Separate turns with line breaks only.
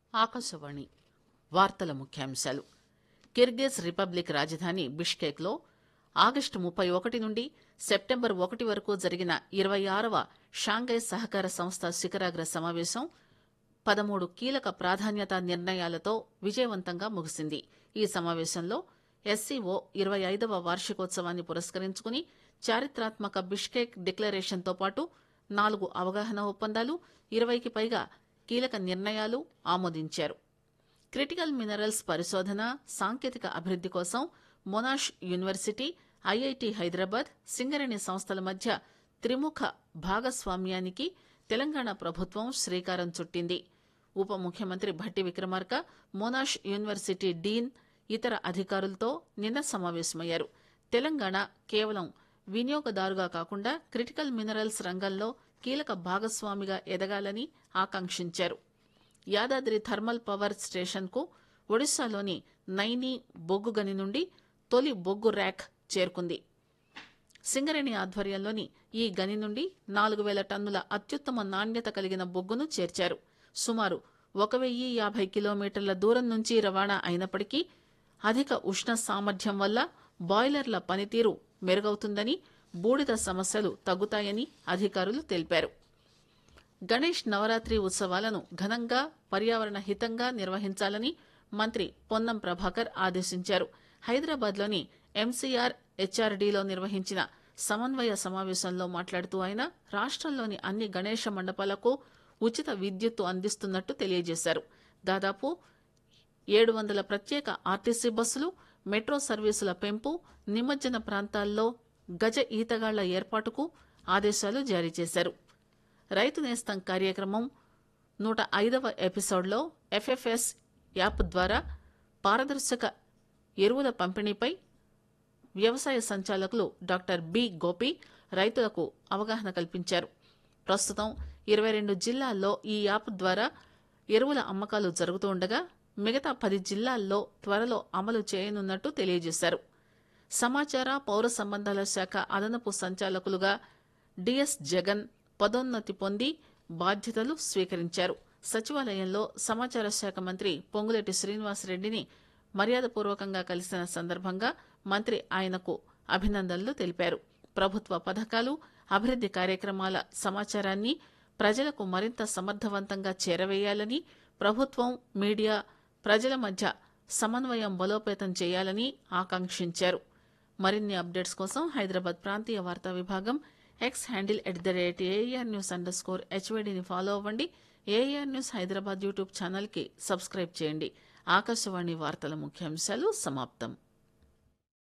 ఆకాశవాణి వార్తల ముఖ్యాంశాలు Kyrgyz republic రాజధాని బిష్కేక్లో ఆగస్టు ముప్పై ఒకటి నుండి సెప్టెంబర్ ఒకటి వరకు జరిగిన ఇరవై ఆరవ షాంఘై సహకార సంస్థ శిఖరాగ్ర సమావేశం పదమూడు కీలక ప్రాధాన్యతా నిర్ణయాలతో విజయవంతంగా ముగిసింది ఈ సమావేశంలో ఎస్సీఓ ఇరవై ఐదవ వార్షికోత్సవాన్ని పురస్కరించుకుని చారిత్రాత్మక బిష్కేక్ డిక్లరేషన్తో పాటు నాలుగు అవగాహన ఒప్పందాలు ఇరవైకి పైగా కీలక నిర్ణయాలు ఆమోదించారు క్రిటికల్ మినరల్స్ పరిశోధన సాంకేతిక అభివృద్ది కోసం Monash university IIT Hyderabad Singareni సంస్థల మధ్య త్రిముఖ భాగస్వామ్యానికి తెలంగాణ ప్రభుత్వం శ్రీకారం చుట్టింది ఉప ముఖ్యమంత్రి Bhatti Vikramarka Monash university dean ఇతర అధికారులతో నిన్న సమావేశమయ్యారు తెలంగాణ కేవలం వినియోగదారుగా కాకుండా క్రిటికల్ మినరల్స్ రంగంలో కీలక భాగస్వామిగా ఎదగాలని ఆకాంక్షించారు యాదాద్రి థర్మల్ పవర్ స్టేషన్ కు ఒడిశాలోని నైని బొగ్గు గని నుండి తొలి బొగ్గు ర్యాక్ చేరుకుంది సింగరేణి ఆధ్వర్యంలోని ఈ గని నుండి నాలుగు వేల టన్నుల అత్యుత్తమ నాణ్యత కలిగిన బొగ్గును చేర్చారు సుమారు ఒక వెయ్యి యాభై కిలోమీటర్ల దూరం నుంచి రవాణా అయినప్పటికీ అధిక ఉష్ణ సామర్థ్యం వల్ల బాయిలర్ల పనితీరు మెరుగవుతుందని బూడిద సమస్యలు తగ్గుతాయని అధికారులు తెలిపారు గణేష్ నవరాత్రి ఉత్సవాలను ఘనంగా పర్యావరణ హితంగా నిర్వహించాలని మంత్రి పొన్నం ప్రభాకర్ ఆదేశించారు హైదరాబాద్లోని ఎంసీఆర్ హెచ్ఆర్డీలో నిర్వహించిన సమన్వయ సమావేశంలో మాట్లాడుతూ ఆయన రాష్ట్రంలోని అన్ని గణేష మండపాలకు ఉచిత విద్యుత్తు అందిస్తున్నట్టు తెలియజేశారు దాదాపు ఏడు వందల ప్రత్యేక ఆర్టీసీ బస్సులు మెట్రో సర్వీసుల పెంపు నిమజ్జన ప్రాంతాల్లో గజ ఈతగాళ్ల ఏర్పాటుకు ఆదేశాలు జారీ చేశారు రైతు నేస్తం కార్యక్రమం నూట ఐదవ ఎపిసోడ్లో ఎఫ్ఎఫ్ఎస్ యాప్ ద్వారా పారదర్శక ఎరువుల పంపిణీపై వ్యవసాయ సంచాలకులు డాక్టర్ బి గోపి రైతులకు అవగాహన కల్పించారు ప్రస్తుతం ఇరవై రెండు జిల్లాల్లో ఈ యాప్ ద్వారా ఎరువుల అమ్మకాలు జరుగుతూ ఉండగా మిగతా పది జిల్లాల్లో త్వరలో అమలు చేయనున్నట్టు తెలియజేశారు సమాచార పౌర సంబంధాల శాఖ అదనపు సంచాలకులుగా డిఎస్ జగన్ పదోన్నతి పొంది బాధ్యతలు స్వీకరించారు సచివాలయంలో సమాచార శాఖ మంత్రి పొంగులేటి శ్రీనివాసరెడ్డిని మర్యాదపూర్వకంగా కలిసిన సందర్భంగా మంత్రి ఆయనకు అభినందనలు తెలిపారు ప్రభుత్వ పథకాలు అభివృద్ది కార్యక్రమాల సమాచారాన్ని ప్రజలకు మరింత సమర్థవంతంగా చేరవేయాలని ప్రభుత్వం మీడియా ప్రజల మధ్య సమన్వయం బలోపేతం చేయాలని ఆకాంక్షించారు మరిన్ని అప్డేట్స్ కోసం హైదరాబాద్ ప్రాంతీయ వార్తా విభాగం X handle at the rate AIR news underscore హెచ్వైడిని ఫాలో అవ్వండి ఏఆర్ న్యూస్ హైదరాబాద్ యూట్యూబ్ ఛానల్కి సబ్స్క్రైబ్ చేయండి ఆకాశవాణి వార్తల ముఖ్యాంశాలు సమాప్తం